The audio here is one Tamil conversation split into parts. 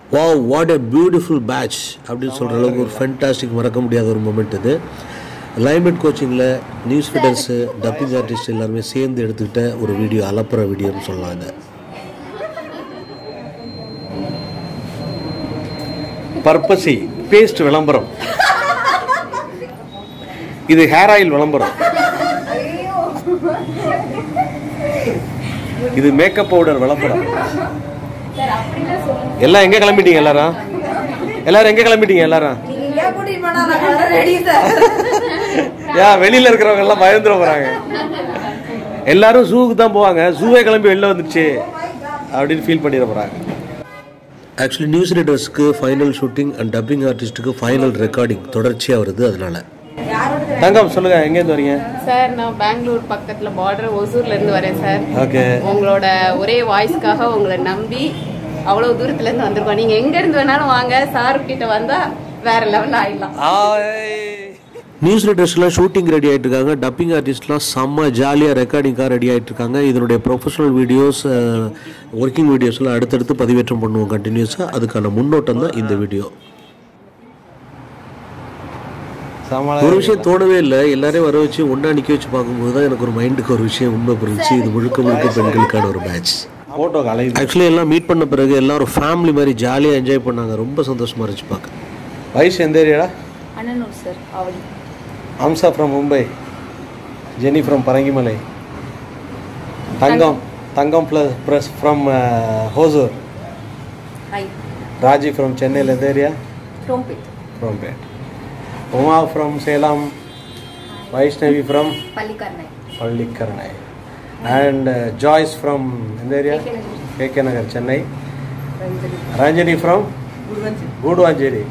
வா வாட் எ பியூட்டிஃபுல் பேட்ச் அப்படின்னு சொல்கிற அளவுக்கு ஒரு ஃபென்டாஸ்டிக் மறக்க முடியாத ஒரு மூமெண்ட் இது லைமெட் கோச்சிங்கில் நியூஸ் ஃபீடர்ஸு டப்பிங் ஆர்டிஸ்ட் எல்லாருமே சேர்ந்து எடுத்துக்கிட்ட ஒரு வீடியோ அலப்புற வீடியோன்னு சொல்லலாம் இதை பர்பசி பேஸ்ட் விளம்பரம் இது ஹேர் ஆயில் விளம்பரம் இது மேக்கப் பவுடர் விளம்பரம் எல்லாம் எங்க கிளம்பிட்டீங்க எல்லாரும் எல்லாரும் எங்க கிளம்பிட்டீங்க எல்லாரும் ஏன் வெளியில இருக்கிறவங்க எல்லாம் பயந்துட போறாங்க எல்லாரும் ஜூக்கு தான் போவாங்க ஜூவே கிளம்பி வெளில வந்துருச்சு அப்படின்னு ஃபீல் பண்ணிட போறாங்க ஆக்சுவலி நியூஸ் ரீடர்ஸ்க்கு ஃபைனல் ஷூட்டிங் அண்ட் டப்பிங் ஆர்டிஸ்ட்டுக்கு ஃபைனல் ரெக்கார்டிங் தொடர்ச்சியாக வருது அதனால தங்கம் சொல்லுங்க எங்கேருந்து வரீங்க சார் நான் பெங்களூர் பக்கத்துல பார்டர் ஒசூர்ல இருந்து வரேன் சார் ஓகே உங்களோட ஒரே வாய்ஸ்க்காக உங்களை நம்பி அவ்வளவு தூரத்துல இருந்து வந்திருக்கோம் நீங்க எங்க இருந்து வேணாலும் வாங்க சார் கிட்ட வந்தா வேற லெவல்ல ஆயிடலாம் நியூஸ் ரீடர்ஸ்லாம் ஷூட்டிங் ரெடி ஆகிட்டு இருக்காங்க டப்பிங் ஆர்டிஸ்ட்லாம் செம்ம ஜாலியாக ரெக்கார்டிங்காக ரெடி ஆகிட்டு இருக்காங்க இதனுடைய ப்ரொஃபஷனல் வீடியோஸ் ஒர்க்கிங் வீடியோஸ்லாம் அடுத்தடுத்து பதிவேற்றம் பண்ணுவோம் கண்டினியூஸாக அதுக்கான முன்னோட்டம் தான் இந்த வீடியோ ஒரு விஷயம் தோணவே இல்லை எல்லாரையும் வர வச்சு ஒன்றா நிற்க வச்சு பார்க்கும்போது தான் எனக்கு ஒரு மைண்டுக்கு ஒரு விஷயம் உண்மை புரிஞ்சு இது முழுக்க முழுக்க பெண்களுக்கான ஒரு மேட்ச் போட்டோ அலையுது ஆக்சுவலி எல்லாம் மீட் பண்ண பிறகு எல்லாரும் ஃபேமிலி மாதிரி ஜாலியாக என்ஜாய் பண்ணாங்க ரொம்ப சந்தோஷமா இருந்துச்சு பார்க்க வயசு எந்த ஏரியாடா Annanur sir Avadi Amsa from Mumbai Jeni from Parangimalai Thangam Thangam plus plus from Hosur hi Raji from சென்னையில் எந்த ஏரியா ரோம்பிட் ஃப்ரம் பேட் Uma from Salem Vaishnavi from Pallikaranai Pallikaranai and Joyce from எந்த ஏரியா கேகே நகர் சென்னை ரஞ்சனி ஃப்ரம் கூடுவாஞ்சேரி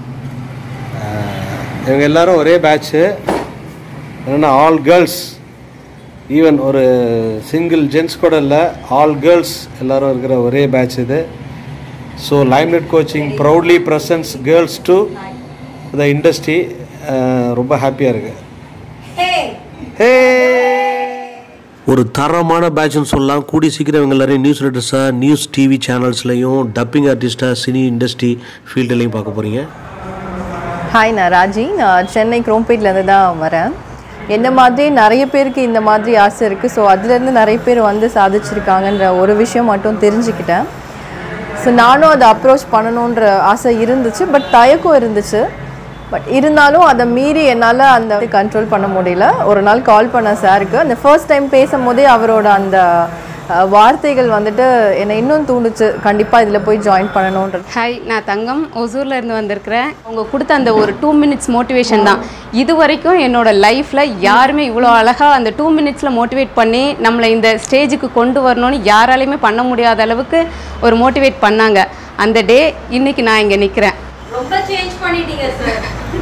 இவங்க எல்லாரும் ஒரே பேட்ச்சு என்னென்னா ஆல் கேர்ள்ஸ் ஈவன் ஒரு சிங்கிள் ஜென்ஸ் கூட இல்லை ஆல் கேர்ள்ஸ் எல்லாரும் இருக்கிற ஒரே பேட்ச் இது so Limelight coaching proudly presents girls to the industry ரொம்ப ஹாப்பியாக இருக்குது ஹே ஒரு தரமான பேட்ச்னு சொல்லலாம் கூடி சீக்கிரம் இவங்க எல்லாரையும் நியூஸ் ரீடர்ஸாக நியூஸ் டிவி சேனல்ஸ்லையும் டப்பிங் ஆர்டிஸ்டாக சினி இண்டஸ்ட்ரி ஃபீல்டுலையும் பார்க்க போகிறீங்க ஹாய் நான் ராஜி நான் சென்னை குரோம்பேட்லேருந்து தான் வரேன் என்ன மாதிரி நிறைய பேருக்கு இந்த மாதிரி ஆசை இருக்குது ஸோ அதுலேருந்து நிறைய பேர் வந்து சாதிச்சிருக்காங்கன்ற ஒரு விஷயம் மட்டும் தெரிஞ்சுக்கிட்டேன் ஸோ நானும் அதை அப்ரோச் பண்ணணுன்ற ஆசை இருந்துச்சு பட் தயக்கம் இருந்துச்சு பட் இருந்தாலும் அதை மீறி என்னால் அந்த கண்ட்ரோல் பண்ண முடியல ஒரு நாள் கால் பண்ண சாருக்கு அந்த ஃபர்ஸ்ட் டைம் பேசும்போதே அவரோட அந்த அஹ், வார்த்தைகள் வந்துட்டு என்னை இன்னும் தூண்டுச்சு கண்டிப்பாக இதில் போய் ஜாயின் பண்ணணுன்றது ஹாய் நான் தங்கம் ஒசூர்ல இருந்து வந்திருக்கிறேன் அவங்க கொடுத்த அந்த ஒரு டூ மினிட்ஸ் மோட்டிவேஷன் தான் இது வரைக்கும் என்னோட லைஃப்ல யாருமே இவ்வளோ அழகா அந்த டூ மினிட்ஸ்ல மோட்டிவேட் பண்ணி நம்மளை இந்த ஸ்டேஜுக்கு கொண்டு வரணும்னு யாராலையுமே பண்ண முடியாத அளவுக்கு ஒரு மோட்டிவேட் பண்ணாங்க அந்த டே இன்னைக்கு நான் இங்க நிக்கிறேன் ரொம்ப சேஞ்ச் பண்ணிட்டீங்க சார்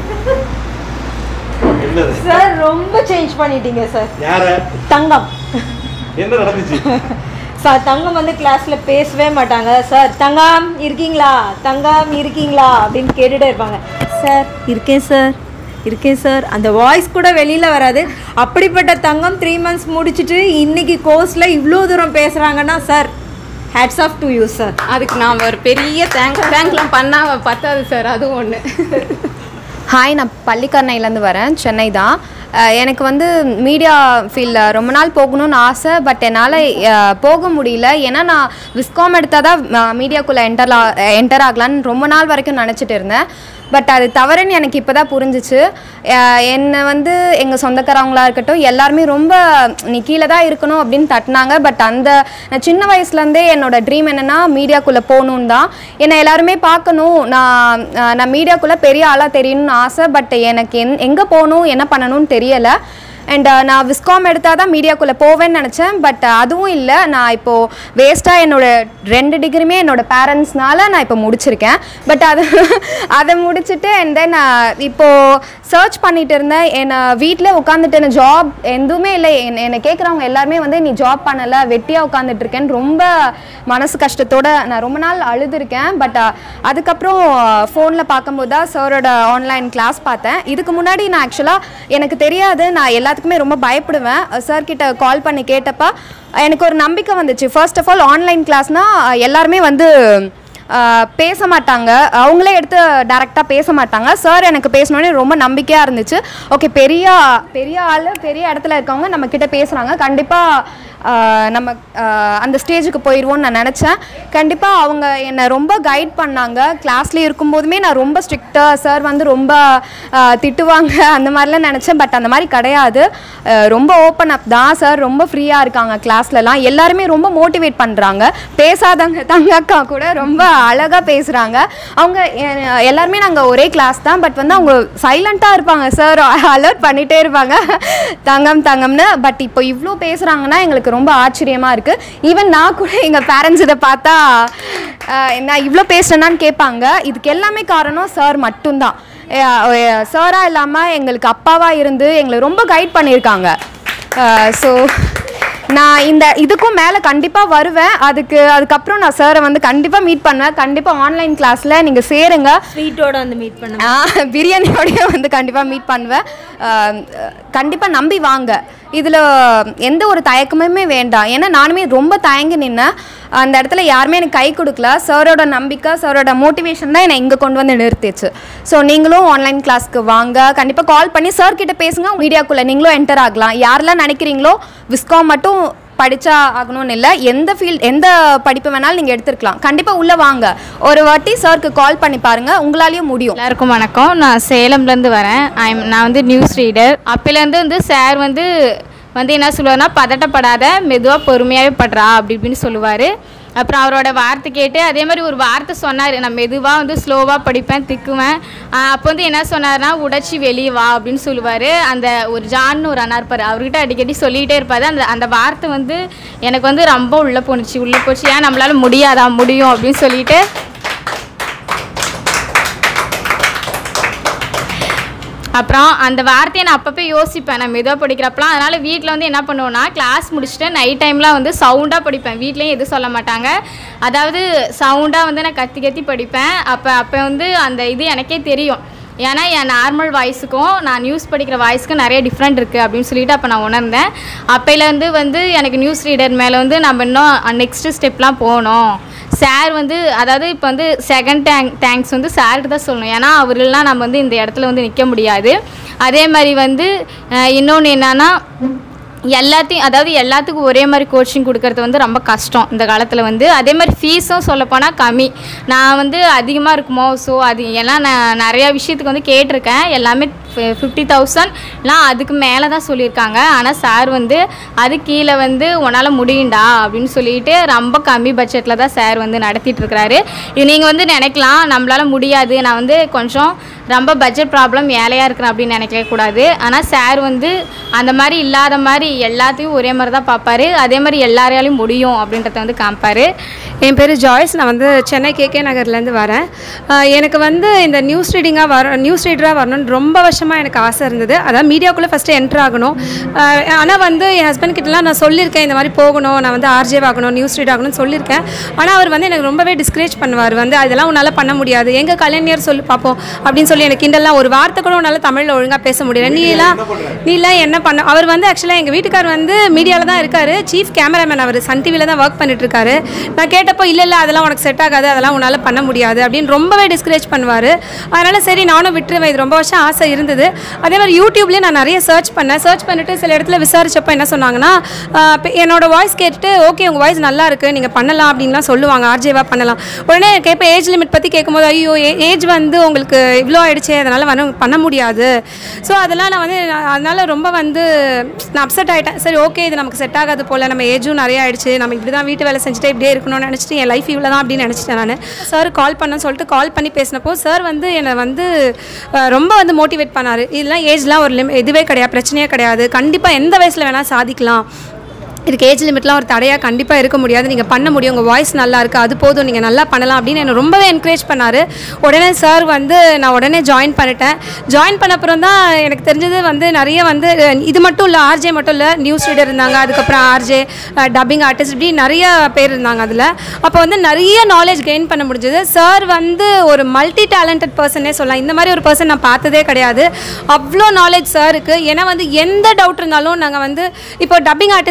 சார் ரொம்ப சேஞ்ச் பண்ணிட்டீங்க சார் யார தங்கம் என்ன நடந்துச்சு சார் தங்கம் வந்து கிளாஸ்ல பேசவே மாட்டாங்க சார் தங்கம் இருக்கீங்களா தங்கம் இருக்கீங்களா அப்படின்னு கேட்டுட்டே இருப்பாங்க சார் இருக்கேன் சார் இருக்கேன் சார் அந்த வாய்ஸ் கூட வெளியில வராது அப்படிப்பட்ட தங்கம் த்ரீ மந்த்ஸ் முடிச்சுட்டு இன்னைக்கு கோர்ஸ்ல இவ்வளோ தூரம் பேசுறாங்கன்னா sir hats off to you sir அதுக்கு நான் ஒரு பெரிய தேங்க் தேங்க்லாம் பண்ணா பத்தாது சார் அதுவும் ஒன்று ஹாய் நான் பள்ளிக்கரணையிலேருந்து வரேன் சென்னை தான் அஹ் எனக்கு வந்து மீடியா ஃபீல்டில் ரொம்ப நாள் போகணும்னு ஆசை பட் என்னால் போக முடியல ஏன்னா நான் விஸ்காம் எடுத்தால் தான் மீடியாக்குள்ளே என்டர் என்டர் ஆகலான்னு ரொம்ப நாள் வரைக்கும் நினச்சிட்டு இருந்தேன் பட் அது தவறுன்னு எனக்கு இப்போ தான் புரிஞ்சிச்சு அஹ் என்னை வந்து எங்கள் சொந்தக்காரவங்களா இருக்கட்டும் எல்லாருமே ரொம்ப நீ கீழே தான் இருக்கணும் அப்படின்னு தட்டினாங்க பட் அந்த நான் சின்ன வயசுலேருந்தே என்னோட ட்ரீம் என்னென்னா மீடியாக்குள்ளே போகணுன்னு தான் என்னை எல்லாருமே பார்க்கணும் நான் அஹ் நான் மீடியாக்குள்ளே பெரிய ஆளாக தெரியணும்னு ஆசை பட் எனக்கு என் எங்கே போகணும் என்ன பண்ணணும்னு தெரியலை அண்ட் நான் விஸ்காம் எடுத்தால் தான் மீடியாக்குள்ளே போவேன்னு நினச்சேன் பட் அதுவும் இல்லை நான் இப்போது வேஸ்ட்டாக என்னோட ரெண்டு டிகிரியுமே என்னோட பேரண்ட்ஸ்னால நான் இப்போ முடிச்சிருக்கேன் பட் அது அதை முடிச்சுட்டு அண்ட் தென் இப்போது சர்ச் பண்ணிட்டு இருந்தேன் என்னை வீட்டில் உட்காந்துட்டு என்ன ஜாப் எதுவுமே இல்லை என்னை என்னை கேட்குறவங்க எல்லாருமே வந்து நீ ஜாப் பண்ணலை வெட்டியாக உட்காந்துட்டு இருக்கேன்னு ரொம்ப மனசு கஷ்டத்தோட நான் ரொம்ப நாள் அழுதுருக்கேன் பட் அதுக்கப்புறம் ஃபோனில் பார்க்கும்போது தான் சாரோட ஆன்லைன் கிளாஸ் பார்த்தேன் இதுக்கு முன்னாடி நான் ஆக்சுவலாக எனக்கு தெரியாது நான் எல்லாத்துக்குமே ரொம்ப பயப்படுவேன் சார் கிட்ட கால் பண்ணி கேட்டப்ப எனக்கு ஒரு நம்பிக்கை வந்துச்சு ஃபர்ஸ்ட் ஆஃப் ஆல் ஆன்லைன் கிளாஸ்னால் எல்லாருமே வந்து ஆஹ் பேச மாட்டாங்க அவங்களே எடுத்து டேரெக்டாக பேச மாட்டாங்க சார் எனக்கு பேசணுன்னே ரொம்ப நம்பிக்கையாக இருந்துச்சு ஓகே பெரிய பெரிய ஆள் பெரிய இடத்துல இருக்கவங்க நம்ம கிட்ட பேசுகிறாங்க கண்டிப்பாக நம்ம ஆஹ் அந்த ஸ்டேஜுக்கு போயிடுவோம்னு நான் நினச்சேன் கண்டிப்பாக அவங்க என்னை ரொம்ப கைட் பண்ணாங்க கிளாஸ்ல இருக்கும்போதுமே நான் ரொம்ப ஸ்ட்ரிக்டாக சார் வந்து ரொம்ப ஆஹ் திட்டுவாங்க அந்த மாதிரிலாம் நினச்சேன் பட் அந்த மாதிரி கிடையாது ஆஹ் ரொம்ப ஓப்பன் அப் தான் சார் ரொம்ப ஃப்ரீயாக இருக்காங்க கிளாஸ்லலாம் எல்லாருமே ரொம்ப மோட்டிவேட் பண்ணுறாங்க பேசாதவங்க தங்க அக்கா கூட ரொம்ப அழகாக பேசுகிறாங்க அவங்க எ- எல்லாருமே நாங்கள் ஒரே கிளாஸ் தான் பட் வந்து அவங்க சைலண்ட்டாக இருப்பாங்க சார் அலர்ட் பண்ணிகிட்டே இருப்பாங்க தங்கம் தங்கம்னு பட் இப்போ இவ்வளோ பேசுகிறாங்கன்னா எங்களுக்கு ரொம்ப ஆச்சரியமாக இருக்குது ஈவன் நான் கூட எங்கள் பேரண்ட்ஸ் இதை பார்த்தா ஆஹ் நான் இவ்வளோ பேசுகிறேன்னான்னு கேட்பாங்க இதுக்கு எல்லாமே காரணம் சார் மட்டும்தான் சாராக இல்லாமல் எங்களுக்கு அப்பாவாக இருந்து எங்களை ரொம்ப கைட் பண்ணியிருக்காங்க ஸோ நான் இந்த இதுக்கும் மேலே கண்டிப்பாக வருவேன் அதுக்கு அதுக்கப்புறம் நான் சாரை வந்து கண்டிப்பாக மீட் பண்ணுவேன் கண்டிப்பாக ஆன்லைன் கிளாஸில் நீங்கள் சேருங்க ஸ்வீட்டோட வந்து மீட் பண்ண ஆ, பிரியாணியோடய வந்து கண்டிப்பாக மீட் பண்ணுவேன் கண்டிப்பாக நம்பி வாங்க இதில் எந்த ஒரு தயக்கமுமே வேண்டாம் ஏன்னா நானுமே ரொம்ப தயங்கி நின்னேன் அந்த இடத்துல யாருமே எனக்கு கை கொடுக்கல சாரோட நம்பிக்கை சாரோட மோட்டிவேஷன் தான் என்னை இங்கே கொண்டு வந்து நிறுத்திச்சு ஸோ நீங்களும் ஆன்லைன் கிளாஸ்க்கு வாங்க கண்டிப்பாக கால் பண்ணி சார் கிட்ட பேசுங்க மீடியாக்குள்ளே நீங்களும் என்டர் ஆகலாம் யாரெல்லாம் நினைக்கிறீங்களோ விஸ்காம் மட்டும் படித்தா ஆகணும்னு இல்லை எந்த ஃபீல்ட் எந்த படிப்பு வேணாலும் நீங்கள் எடுத்துருக்கலாம் கண்டிப்பாக உள்ளே வாங்க ஒரு வாட்டி சாருக்கு கால் பண்ணி பாருங்கள் உங்களாலேயும் முடியும் எல்லாருக்கும் வணக்கம் நான் சேலம்லேருந்து வரேன் ஐம் நான் வந்து நியூஸ் ரீடர் அப்போலேருந்து வந்து சார் வந்து வந்து என்ன சொல்லுவார்னா பதட்டப்படாத மெதுவாக பொறுமையாகவே படுறா அப்படி இப்படின்னு சொல்லுவார் அப்புறம் அவரோட வார்த்தை கேட்டு அதே மாதிரி ஒரு வார்த்தை சொன்னார் நான் மெதுவாக வந்து ஸ்லோவாக படிப்பேன் திக்குவேன் ஆஹ் அப்போ வந்து என்ன சொன்னார்னா உடச்சி வெளியே வா அப்படின்னு சொல்லுவார் அந்த ஒரு ஜான்னு ஒரு அண்ணா இருப்பார் அவர்கிட்ட அடிக்கடி சொல்லிகிட்டே இருப்பார் அந்த அந்த வார்த்தை வந்து எனக்கு வந்து ரொம்ப உள்ளே போணுச்சு உள்ளே போச்சு ஏன் நம்மளால முடியாதா முடியும் அப்படின்னு சொல்லிட்டு அப்புறம் அந்த வார்த்தையை நான் அப்பப்போ யோசிப்பேன் நான் மெதுவாக படிக்கிறப்பலாம் அதனால் வீட்டில் வந்து என்ன பண்ணுவேன்னா கிளாஸ் முடிச்சுட்டு நைட் டைம்லாம் வந்து சவுண்டாக படிப்பேன் வீட்லேயும் எதுவும் சொல்ல மாட்டாங்க அதாவது சவுண்டாக வந்து நான் கத்தி கத்தி படிப்பேன் அப்போ அப்போ வந்து அந்த இது எனக்கே தெரியும் ஏன்னா என் நார்மல் வாய்ஸுக்கும் நான் நியூஸ் படிக்கிற வாய்ஸுக்கும் நிறைய டிஃப்ரெண்ட் இருக்குது அப்படின்னு சொல்லிட்டு அப்போ நான் உணர்ந்தேன் அப்போலேருந்து வந்து எனக்கு நியூஸ் ரீடர் மேலே வந்து நம்ம இன்னும் நெக்ஸ்ட்டு ஸ்டெப்லாம் போகணும் சார் வந்து அதாவது இப்போ வந்து செகண்ட் டேங்க் தேங்க்ஸ் வந்து சாருக்கு தான் சொல்லணும் ஏன்னா அவர்கள்லாம் நம்ம வந்து இந்த இடத்துல வந்து நிற்க முடியாது அதே மாதிரி வந்து இன்னொன்று என்னன்னா எல்லாத்தையும் அதாவது எல்லாத்துக்கும் ஒரே மாதிரி கோச்சிங் கொடுக்கறது வந்து ரொம்ப கஷ்டம் இந்த காலத்தில் வந்து அதே மாதிரி ஃபீஸும் சொல்லப்போனால் கம்மி நான் வந்து அதிகமாக இருக்குமோ ஸோ அது எல்லாம் நான் நிறையா விஷயத்துக்கு வந்து கேட்டிருக்கேன் எல்லாமே ஃபிஃப்டி தௌசண்ட்லாம் அதுக்கு மேலே தான் சொல்லியிருக்காங்க ஆனால் சார் வந்து அது கீழே வந்து உன்னால் முடியும்டா அப்படின்னு சொல்லிட்டு ரொம்ப கம்மி பட்ஜெட்டில் தான் சார் வந்து நடத்திட்டு இருக்கிறாரு இது நீங்கள் வந்து நினைக்கலாம் நம்மளால முடியாது நான் வந்து கொஞ்சம் ரொம்ப பட்ஜெட் ப்ராப்ளம் ஏழையாக இருக்கிறேன் அப்படின்னு நினைக்கவே கூடாது ஆனால் சார் வந்து அந்த மாதிரி இல்லாத மாதிரி எல்லாத்தையும் ஒரே மாதிரி தான் பார்ப்பாரு அதே மாதிரி எல்லாரையாலையும் முடியும் அப்படின்றத வந்து காமிப்பார் என் பேர் ஜாய்ஸ் நான் வந்து சென்னை கேகே நகர்லேருந்து வரேன் ஆஹ் எனக்கு வந்து இந்த நியூஸ் ரீடிங்காக வர நியூஸ் ரீடராக வரணும்னு ரொம்ப வருஷமாக எனக்கு ஆசை இருந்தது அதாவது மீடியாக்குள்ளே ஃபஸ்ட்டு என்ட்ரு ஆகணும் ஆனால் வந்து என் ஹஸ்பண்ட் கிட்டலாம் நான் சொல்லியிருக்கேன் இந்த மாதிரி போகணும் நான் வந்து ஆர்ஜே ஆகணும் நியூஸ் ரீட் ஆகணும்னு சொல்லியிருக்கேன் ஆனால் அவர் வந்து எனக்கு ரொம்பவே டிஸ்கரேஜ் பண்ணுவார் வந்து அதெல்லாம் உன்னால் பண்ண முடியாது எங்கள் கலைஞர் சொல்லி பார்ப்போம் அப்படின்னு சொல்லி எனக்கு கிண்டல்லாம் ஒரு வார்த்தை கூட உன்னால் தமிழில் ஒழுங்காக பேச முடியல நீ எல்லாம் நீ எல்லாம் என்ன பண்ண அவர் வந்து ஆக்சுவலாக எங்கள் வீட்டுக்கார் வந்து மீடியாவில் தான் இருக்கார் சீஃப் கேமராமேன் அவர் சன் டிவியில் தான் ஒர்க் பண்ணிட்டு இருக்காரு நான் கேட்டப்போ இல்லை இல்லை அதெல்லாம் உனக்கு செட் ஆகாது அதெல்லாம் உன்னால் பண்ண முடியாது அப்படின்னு ரொம்பவே டிஸ்கரேஜ் பண்ணுவார் அதனால் சரி நானும் விட்டுருவேன் இது ரொம்ப வருஷம் ஆசை இருந்தது அதே மாதிரி யூடியூப்லேயே நான் நிறைய சர்ச் பண்ணேன் சர்ச் பண்ணிட்டு சில இடத்துல விசாரிச்சப்போ என்ன சொன்னாங்கன்னா ஆஹ் இப்ப என்னோட வாய்ஸ் கேட்டுட்டு ஓகே உங்கள் வாய்ஸ் நல்லா இருக்கு நீங்கள் பண்ணலாம் அப்படின்லாம் சொல்லுவாங்க ஆர்ஜேவா பண்ணலாம் உடனே கேட்பேன் ஏஜ் லிமிட் பற்றி கேட்கும்போது ஐயோ ஏஜ் வந்து உங்களுக்கு இவ்வளோ ஆயிடுச்சே அதனால் வந்து பண்ண முடியாது ஸோ அதெல்லாம் நான் வந்து நான் அதனால ரொம்ப வந்து நான் அப்செட் ஆகிட்டேன் சரி ஓகே இது நமக்கு செட் ஆகாது போல் நம்ம ஏஜும் நிறைய ஆயிடுச்சு நம்ம இப்படி தான் வீட்டு வேலை செஞ்சுட்டே இப்படியே இருக்கணும்னு நினச்சிட்டு என் லைஃப் இவ்வளோ தான் அப்படின்னு நினச்சிட்டேன் நான் சார் கால் பண்ணேன்னு சொல்லிட்டு கால் பண்ணி பேசினப்போ சார் வந்து என்னை வந்து அஹ், ரொம்ப வந்து மோட்டிவேட் பண்ணார் இதெல்லாம் ஏஜ்லாம் ஒரு லிம் இதுவே கிடையாது பிரச்சனையே கிடையாது கண்டிப்பாக எந்த வயசில் வேணால் சாதிக்கலாம் இதுக்கு ஏஜ் லிமிட்லாம் ஒரு தடையாக கண்டிப்பாக இருக்க முடியாது நீங்கள் பண்ண முடியும் உங்கள் வாய்ஸ் நல்லா இருக்குது அது போதும் நீங்கள் நல்லா பண்ணலாம் அப்படின்னு என்னை ரொம்பவே என்கரேஜ் பண்ணார் உடனே சார் வந்து நான் உடனே ஜாயின் பண்ணிட்டேன் ஜாயின் பண்ண அப்புறம் தான் எனக்கு தெரிஞ்சது வந்து நிறைய வந்து அஹ், இது மட்டும் இல்லை ஆர்ஜே மட்டும் இல்லை நியூஸ் ரீடர் இருந்தாங்க அதுக்கப்புறம் ஆர்ஜே டப்பிங் ஆர்டிஸ்ட் இப்படி நிறைய பேர் இருந்தாங்க அதில் அப்போ வந்து நிறைய நாலேஜ் கெயின் பண்ண முடிஞ்சது சார் வந்து ஒரு மல்டி டேலண்டட் பர்சனே சொல்லலாம் இந்த மாதிரி ஒரு பர்சன் நான் பார்த்ததே கிடையாது அவ்வளோ நாலேஜ் சாருக்கு ஏன்னா வந்து எந்த டவுட் இருந்தாலும் நாங்கள் வந்து இப்போ டப்பிங் ஆர்டிஸ்ட் எடுத்துக்கினா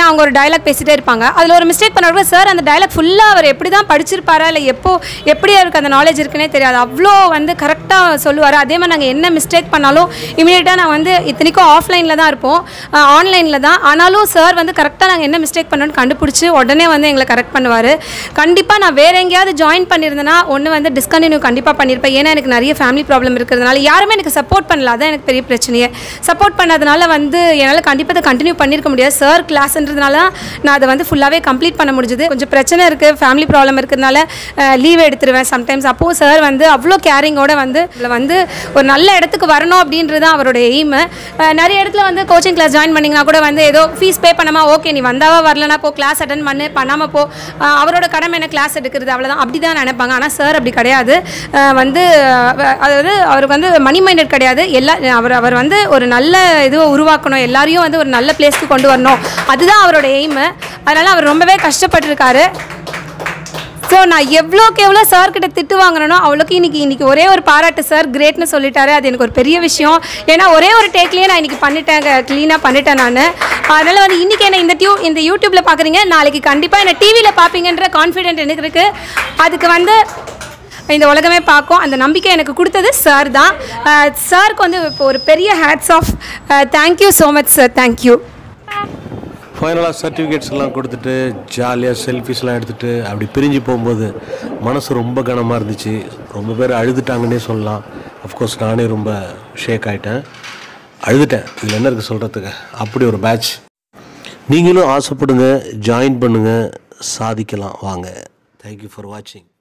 அவங்க ஒரு டயலாக் பேசிட்டே இருப்பாங்க அதில் ஒரு மிஸ்டேக் பண்ணுறப்ப சார் அந்த டயலாக் ஃபுல்லாக அவர் எப்படி தான் படிச்சிருப்பாரா இல்லை எப்போ எப்படி அவருக்கு அந்த நாலேஜ் இருக்குன்னே தெரியாது அவ்வளோ வந்து கரெக்டாக சொல்லுவார் அதே மாதிரி நாங்கள் என்ன மிஸ்டேக் பண்ணாலும் இமீடியட்டாக நான் வந்து இத்தனைக்கும் ஆஃப்லைனில் தான் இருப்போம் ஆன்லைனில் தான் ஆனாலும் சார் வந்து கரெக்டாக நாங்கள் என்ன மிஸ்டேக் பண்ணோன்னு கண்டுபிடிச்சி உடனே வந்து எங்களை கரெக்ட் பண்ணுவார் கண்டிப்பாக நான் வேறு எங்கேயாவது ஜாயின் பண்ணியிருந்தேன்னா ஒன்று வந்து டிஸ்கண்டினியூ கண்டிப்பாக பண்ணியிருப்பேன் ஏன்னா எனக்கு நிறைய ஃபேமிலி ப்ராப்ளம் இருக்கிறதுனால யாருமே எனக்கு சப்போர்ட் பண்ணல அதான் எனக்கு பெரிய பிரச்சனையே சப்போர்ட் பண்ணதுனால வந்து என்னால் கண்டிப்பாக அதை கண்டினியூ பண்ணியிருக்க முடியாது சார் கிளாஸ்ன்றதுனால தான் நான் அதை வந்து ஃபுல்லாகவே கம்ப்ளீட் பண்ண முடிஞ்சுது கொஞ்சம் பிரச்சனை இருக்குது ஃபேமிலி ப்ராப்ளம் இருக்கிறதுனால லீவ் எடுத்துருவேன் சம்டைம்ஸ் அப்போது சார் வந்து அவ்வளோ கேரிங்கோட வந்து இதில் வந்து ஒரு நல்ல இடத்துக்கு வரணும் அப்படின்றது தான் அவரோட எய்மு நிறைய இடத்துல வந்து கோச்சிங் கிளாஸ் ஜாயின் பண்ணிங்கன்னா கூட வந்து ஏதோ ஃபீஸ் பே பண்ணாமா ஓகே நீ வந்தாவா வரலனா போ கிளாஸ் அட்டன் பண்ணு பண்ணாமல் போ அஹ் அவரோட கடமை என்ன கிளாஸ் எடுக்கிறது அவ்வளோதான் அப்படி தான் நினைப்பாங்க ஆனால் சார் அப்படி கிடையாது அஹ் வந்து அஹ் அதாவது அவருக்கு வந்து மணி மைண்டட் கிடையாது எல்லா அவர் அவர் வந்து ஒரு நல்ல இதுவை உருவாக்கணும் எல்லாரையும் வந்து ஒரு நல்ல பிளேஸ்க்கு கொண்டு வரணும் அதுதான் அவரோட எய்மு அதனால் அவர் ரொம்பவே கஷ்டப்பட்டிருக்காரு ஸோ நான் எவ்வளோக்கு எவ்வளோ சார் கிட்ட திட்டு வாங்கினோ அவ்வளோக்கு இன்னைக்கு இன்னைக்கு ஒரே ஒரு பாராட்டு சார் கிரேட்னு சொல்லிட்டாரு அது எனக்கு ஒரு பெரிய விஷயம் ஏன்னா ஒரே ஒரு டேக்லேயே நான் இன்னைக்கு பண்ணிட்டேன் க்ளீனாக பண்ணிட்டேன் நான் அதனால் வந்து இன்னைக்கு என்ன இந்த டியூ இந்த யூடியூப்பில் பார்க்குறீங்க நாளைக்கு கண்டிப்பாக என்ன டிவியில் பார்ப்பீங்கன்ற கான்ஃபிடென்ட் எனக்கு இருக்குது அதுக்கு வந்து இந்த உலகமே பார்க்கும் அந்த நம்பிக்கை எனக்கு கொடுத்தது சார் தான் சாருக்கு வந்து இப்போ ஒரு பெரிய hats off thank you so much sir thank you ஃபைனலாக சர்டிஃபிகேட்ஸ் எல்லாம் கொடுத்துட்டு ஜாலியாக செல்ஃபிஸ்லாம் எடுத்துகிட்டு அப்படி பிரிஞ்சு போகும்போது மனசு ரொம்ப கனமாக இருந்துச்சு ரொம்ப பேர் அழுதுட்டாங்கன்னே சொல்லலாம் அஃப்கோர்ஸ் நானே ரொம்ப ஷேக் ஆகிட்டேன் அழுதுட்டேன் இதில் என்ன இருக்குது சொல்கிறதுக்கு அப்படி ஒரு பேட்ச் நீங்களும் ஆசைப்படுங்க ஜாயின் பண்ணுங்கள் சாதிக்கலாம் வாங்க தேங்க்யூ ஃபார் வாட்சிங்